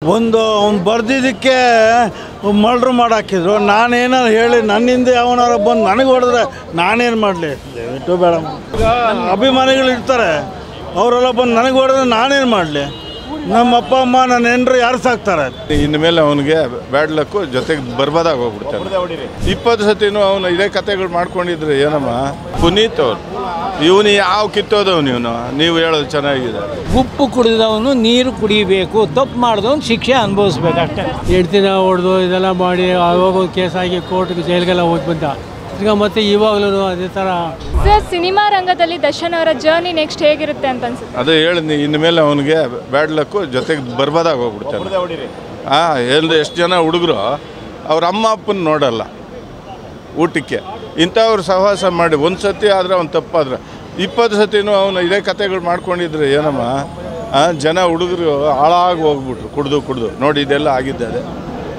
ಒಂದು ಅವ್ನು ಬರ್ದಿದ್ದಕ್ಕೆ ಮರ್ಡ್ರ್ ಮಾಡಾಕಿದ್ರು ನಾನೇನಾರು ಹೇಳಿ ನನ್ನಿಂದ ಯಾವನಾರ ಬಂದು ನನಗೆ ಹೊಡೆದ್ರೆ ನಾನೇನು ಮಾಡಲಿ ದಯವಿಟ್ಟು ಬೇಡ ಈಗ ಅಭಿಮಾನಿಗಳು ಇರ್ತಾರೆ ಅವರೆಲ್ಲ ಬಂದು ನನಗೆ ಹೊಡೆದ್ರೆ ನಾನೇನು ಮಾಡಲಿ ನಮ್ಮ ಅಪ್ಪ ಅಮ್ಮ ನನ್ನ ಹೆಂಡ್ರು ಯಾರು ಸಾಕ್ತಾರೆ ಇನ್ನು ಮೇಲೆ ಅವನಿಗೆ ಬ್ಯಾಡ್ ಲಕ್ಕು ಜೊತೆಗೆ ಬರ್ಬಾದಾಗ ಹೋಗ್ಬಿಡ್ತಾನೆ ಇಪ್ಪತ್ತು ಸತಿನೂ ಅವನು ಇದೇ ಕತೆಗಳು ಮಾಡ್ಕೊಂಡಿದ್ರೆ ಏನಮ್ಮ ಪುನೀತ್ ಅವ್ರು ಇವನು ಯಾವ ಕಿತ್ತೋದವನು ಇವನು ನೀವು ಹೇಳೋದು ಚೆನ್ನಾಗಿದೆ ಉಪ್ಪು ಕುಡಿದವನು ನೀರು ಕುಡಿಬೇಕು ತಪ್ಪು ಮಾಡಿದವನು ಶಿಕ್ಷೆ ಅನುಭವಿಸ್ಬೇಕು ಅಷ್ಟೇ ಹೆಂಡ್ತಿನ ಹೊಡೆದು ಇದೆಲ್ಲ ಮಾಡಿ ಅವಾಗ ಒಂದು ಕೇಸ್ ಆಗಿ ಕೋರ್ಟ್ಗೆ ಜೈಲಿಗೆಲ್ಲ ಹೋಗಿ ಬಂದ ಈಗ ಮತ್ತೆ ಇವಾಗಲೂ ಅದೇ ಥರ ಸರ್ ಸಿನಿಮಾ ರಂಗದಲ್ಲಿ ದರ್ಶನ್ ಅವರ ಜರ್ನಿ ನೆಕ್ಸ್ಟ್ ಹೇಗಿರುತ್ತೆ ಅಂತ ಅನ್ಸುತ್ತೆ ಅದೇ ಹೇಳಿದ್ನಿ ಇನ್ನು ಮೇಲೆ ಅವನಿಗೆ ಬ್ಯಾಡ್ ಲಕ್ಕು ಜೊತೆಗೆ ಬರ್ಬಾದಾಗ ಹೋಗ್ಬಿಡ್ತಾನೆ ಹಾಂ ಎಲ್ಲ ಎಷ್ಟು ಜನ ಹುಡುಗರು ಅವ್ರ ಅಮ್ಮ ಅಪ್ಪನ ನೋಡಲ್ಲ ಊಟಕ್ಕೆ ಇಂಥವ್ರು ಸಹವಾಸ ಮಾಡಿ ಒಂದು ಸತಿ ಆದರೆ ಅವ್ನು ತಪ್ಪಾದ್ರೆ ಇಪ್ಪತ್ತು ಸತಿನೂ ಅವನು ಇದೇ ಕತೆಗಳು ಮಾಡ್ಕೊಂಡಿದ್ರೆ ಏನಮ್ಮ ಆ, ಜನ ಹುಡುಗರು ಹಾಳಾಗಿ ಹೋಗ್ಬಿಟ್ರು ಕುಡ್ದು ಕುಡ್ದು ನೋಡಿ ಇದೆಲ್ಲ ಆಗಿದ್ದೆ ಅದೇ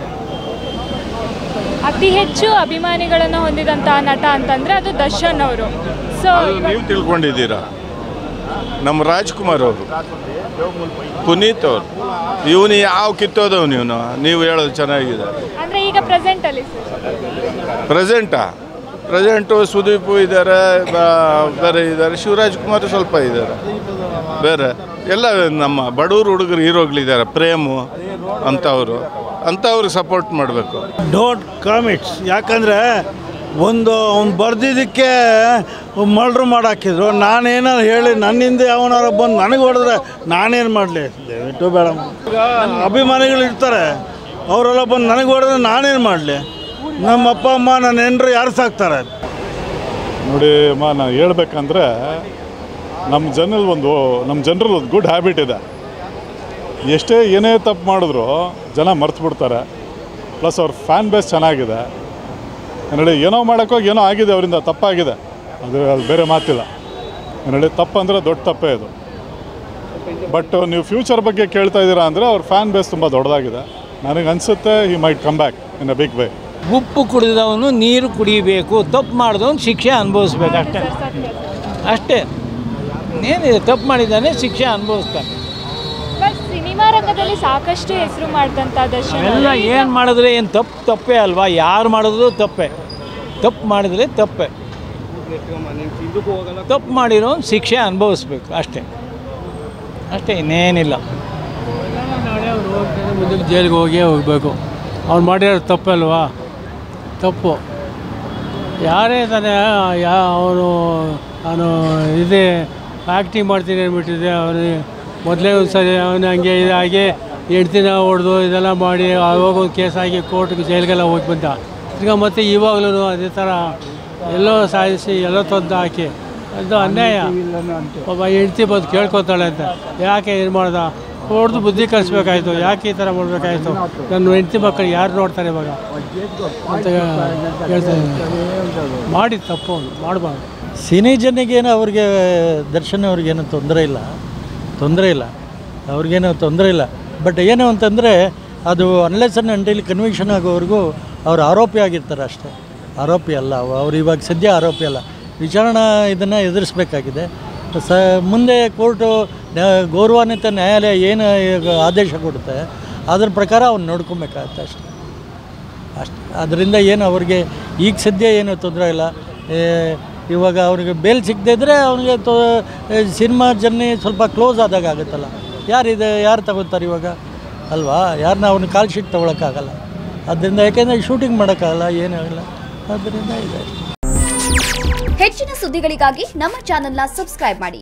ಅತಿ ಹೆಚ್ಚು ಅಭಿಮಾನಿಗಳನ್ನು ಹೊಂದಿದಂತಹ ನಟ ಅಂತಂದ್ರೆ ಅದು ದರ್ಶನ್ ಅವರು ಸೊ ಅದು ನೀವು ತಿಳ್ಕೊಂಡಿದ್ದೀರಾ ನಮ್ಮ ರಾಜ್ಕುಮಾರ್ ಅವರು ಪುನೀತ್ ಅವರು ಇವನು ಯಾವ ಕಿತ್ತೋದವನು ಇವನು ನೀವು ಹೇಳೋದು ಚೆನ್ನಾಗಿದೆ ಅಂದ್ರೆ ಈಗ ಪ್ರೆಸೆಂಟ್ ಅಲ್ಲಿ ಸರ್ ಪ್ರೆಸೆಂಟಾ ಪ್ರೆಸೆಂಟು ಸುದೀಪು ಇದ್ದಾರೆ ಬೇರೆ ಇದ್ದಾರೆ ಶಿವರಾಜ್ ಕುಮಾರ್ ಸ್ವಲ್ಪ ಇದ್ದಾರೆ ಬೇರೆ ಎಲ್ಲ ನಮ್ಮ ಬಡವರು ಹುಡುಗರು ಹೀರೋಗಳಿದ್ದಾರೆ ಪ್ರೇಮು ಅಂಥವ್ರು ಅಂಥವ್ರಿಗೆ ಸಪೋರ್ಟ್ ಮಾಡಬೇಕು ಡೋಂಟ್ ಕಾಮಿಟ್ಸ್ ಯಾಕಂದರೆ ಒಂದು ಅವ್ನು ಬರ್ದಿದ್ದಕ್ಕೆ ಮರ್ಡ್ರ್ ಮಾಡಾಕಿದ್ರು ನಾನೇನಾರು ಹೇಳಿ ನನ್ನಿಂದ ಯಾವನಾರ ಬಂದು ನನಗೆ ಹೊಡೆದ್ರೆ ನಾನೇನು ಮಾಡಲಿ ದಯವಿಟ್ಟು ಬೇಡ ಈಗ ಅಭಿಮಾನಿಗಳು ಇರ್ತಾರೆ ಅವರೆಲ್ಲ ಬಂದು ನನಗೆ ಹೊಡೆದ್ರೆ ನಾನೇನು ಮಾಡಲಿ ನಮ್ಮ ಅಪ್ಪ ಅಮ್ಮ ನನ್ನ ಹೆಂಡ್ರು ಯಾರು ಸಾಕ್ತಾರೆ ನೋಡಿ ಅಮ್ಮ ನಾನು ಹೇಳ್ಬೇಕಂದ್ರೆ ನಮ್ಮ ಜನರಲ್ಲಿ ಒಂದು ನಮ್ಮ ಜನರಲ್ಲಿ ಒಂದು ಗುಡ್ ಹ್ಯಾಬಿಟ್ ಇದೆ ಎಷ್ಟೇ ಏನೇ ತಪ್ಪು ಮಾಡಿದ್ರು ಜನ ಮರ್ತು ಬಿಡ್ತಾರೆ ಪ್ಲಸ್ ಅವ್ರ ಫ್ಯಾನ್ ಬೇಸ್ ಚೆನ್ನಾಗಿದೆ ನೋಡಿ ಏನೋ ಮಾಡೋಕ್ಕೋಗಿ ಏನೋ ಆಗಿದೆ ಅವರಿಂದ ತಪ್ಪಾಗಿದೆ ಅದು ಅದು ಬೇರೆ ಮಾತಿಲ್ಲ ನೋಡಿ ತಪ್ಪು ಅಂದರೆ ದೊಡ್ಡ ತಪ್ಪೇ ಇದು ಬಟ್ ನೀವು ಫ್ಯೂಚರ್ ಬಗ್ಗೆ ಕೇಳ್ತಾ ಇದ್ದೀರಾ ಅಂದರೆ ಅವ್ರ ಫ್ಯಾನ್ ಬೇಸ್ ತುಂಬ ದೊಡ್ಡದಾಗಿದೆ ನನಗೆ ಅನಿಸುತ್ತೆ ಈ might come back in a big way ಉಪ್ಪು ಕುಡಿದವನು ನೀರು ಕುಡಿಬೇಕು ತಪ್ಪು ಮಾಡಿದವನು ಶಿಕ್ಷೆ ಅನುಭವಿಸ್ಬೇಕು ಅಷ್ಟೇ ಅಷ್ಟೇ ಏನಿದೆ ತಪ್ಪು ಮಾಡಿದ್ದಾನೆ ಶಿಕ್ಷೆ ಅನುಭವಿಸ್ತಾನೆ ಬಟ್ ಸಿನಿಮಾ ರಂಗದಲ್ಲಿ ಸಾಕಷ್ಟು ಹೆಸರು ಮಾಡಿದಂತ ದರ್ಶನ್ ಅವರು ಎಲ್ಲ ಏನು ಮಾಡಿದ್ರೆ ಏನು ತಪ್ಪು ತಪ್ಪೇ ಅಲ್ವಾ ಯಾರು ಮಾಡಿದ್ರು ತಪ್ಪೇ ತಪ್ಪು ಮಾಡಿದರೆ ತಪ್ಪೇ ತಪ್ಪು ಮಾಡಿರೋನು ಶಿಕ್ಷೆ ಅನುಭವಿಸ್ಬೇಕು ಅಷ್ಟೇ ಅಷ್ಟೇ ಇನ್ನೇನಿಲ್ಲ ನಾಳೆ ಅವ್ರು ಹೋಗ್ತಾರೆ ಮುಂದಕ್ಕೆ ಜೈಲಿಗೆ ಹೋಗೇ ಹೋಗಬೇಕು ಅವ್ನು ಮಾಡಿರೋ ತಪ್ಪಲ್ವಾ ತಪ್ಪು ಯಾರೇ ತಾನೇ ಯಾ ಅವನು ನಾನು ಇದೇ ಆ್ಯಕ್ಟಿಂಗ್ ಮಾಡ್ತೀನಿ ಅಂದ್ಬಿಟ್ಟಿದೆ ಅವನು ಮೊದಲೇ ಒಂದು ಸರಿ ಅವನು ಹಂಗೆ ಇದಾಗಿ ಹೆಂಡ್ತಿನ ಹೊಡೆದು ಇದೆಲ್ಲ ಮಾಡಿ ಅವಾಗ ಒಂದು ಕೇಸ್ ಆಗಿ ಕೋರ್ಟ್ಗೆ ಜೈಲಿಗೆಲ್ಲ ಹೋಗಿ ಬಂದ ಈಗ ಮತ್ತೆ ಇವಾಗಲೂ ಅದೇ ಥರ ಎಲ್ಲೋ ಸಾಧಿಸಿ ಎಲ್ಲೋ ತಂದು ಹಾಕಿ ಅದು ಅನ್ಯಾಯ ಒಬ್ಬ ಹೆಂಡ್ತಿ ಬಂದು ಕೇಳ್ಕೊತಾಳೆ ಅಂತ ಯಾಕೆ ಏನು ಮಾಡ್ದ ಹೊಡೆದು ಬುದ್ಧಿ ಕಲಿಸ್ಬೇಕಾಯ್ತು ಯಾಕೆ ಈ ಥರ ಮಾಡಬೇಕಾಯ್ತು ನನ್ನ ಹೆಂಡ್ತಿ ಮಕ್ಕಳು ಯಾರು ನೋಡ್ತಾರೆ ಇವಾಗ ಅಂತ ಹೇಳ್ತಾ ಇದ್ದೀನಿ. ಮಾಡಿ ತಪ್ಪು ಅವ್ನು, ಮಾಡಬಾರ್ದು ಸಿನಿ ಜನಗೇನು ಅವ್ರಿಗೆ ದರ್ಶನ್ ಅವ್ರಿಗೇನು ತೊಂದರೆ ಇಲ್ಲ ತೊಂದರೆ ಇಲ್ಲ ಅವ್ರಿಗೇನು ತೊಂದರೆ ಇಲ್ಲ ಬಟ್ ಏನು ಅಂತಂದರೆ ಅದು ಅನ್ಲೆಸ್ ಅಂಡ್ ಅಂಟಿಲ್ ಕನ್ವಿಕ್ಷನ್ ಆಗೋವರೆಗೂ ಅವ್ರು ಆರೋಪಿ ಆಗಿರ್ತಾರೆ ಅಷ್ಟೇ ಆರೋಪಿ ಅಲ್ಲ ಅವ- ಅವ್ರು ಇವಾಗ ಸದ್ಯ ಆರೋಪಿ ಅಲ್ಲ ವಿಚಾರಣಾ ಇದನ್ನು ಎದುರಿಸಬೇಕಾಗಿದೆ ಸ ಮುಂದೆ ಕೋರ್ಟು ನ್ಯಾ- ಗೌರವಾನ್ವಿತ ನ್ಯಾಯಾಲಯ ಏನು ಈಗ ಆದೇಶ ಕೊಡುತ್ತೆ ಅದ್ರ ಪ್ರಕಾರ ಅವ್ನು ನೋಡ್ಕೊಬೇಕಾಗತ್ತೆ ಅಷ್ಟೇ ಅಷ್ಟೇ ಅದರಿಂದ ಏನು ಅವ್ರಿಗೆ ಈಗ ಸದ್ಯ ಏನು ತೊಂದರೆ ಇಲ್ಲ ಏ, ಇವಾಗ ಅವ್ರಿಗೆ ಬೇಲ್ ಸಿಗದೇ ಇದ್ದರೆ ಅವನಿಗೆ ತೊ ಸಿನಿಮಾ ಜರ್ನಿ ಸ್ವಲ್ಪ ಕ್ಲೋಸ್ ಆದಾಗ ಆಗುತ್ತಲ್ಲ ಯಾರಿದೆ ಯಾರು ತಗೋತಾರೆ ಇವಾಗ ಅಲ್ವಾ ಯಾರನ್ನ ಅವ್ನ ಕಾಲ್ ಶೀಟ್ ತೊಗೊಳಕ್ಕಾಗಲ್ಲ ಅದರಿಂದ ಯಾಕೆಂದರೆ ಶೂಟಿಂಗ್ ಮಾಡೋಕ್ಕಾಗಲ್ಲ ಏನಾಗಲ್ಲ ಅದರಿಂದ ಇದೆ ಹೆಚ್ಚಿನ ಸುದ್ದಿಗಳಿಗಾಗಿ ನಮ್ಮ ಚಾನೆಲ್ನ ಸಬ್ಸ್ಕ್ರೈಬ್ ಮಾಡಿ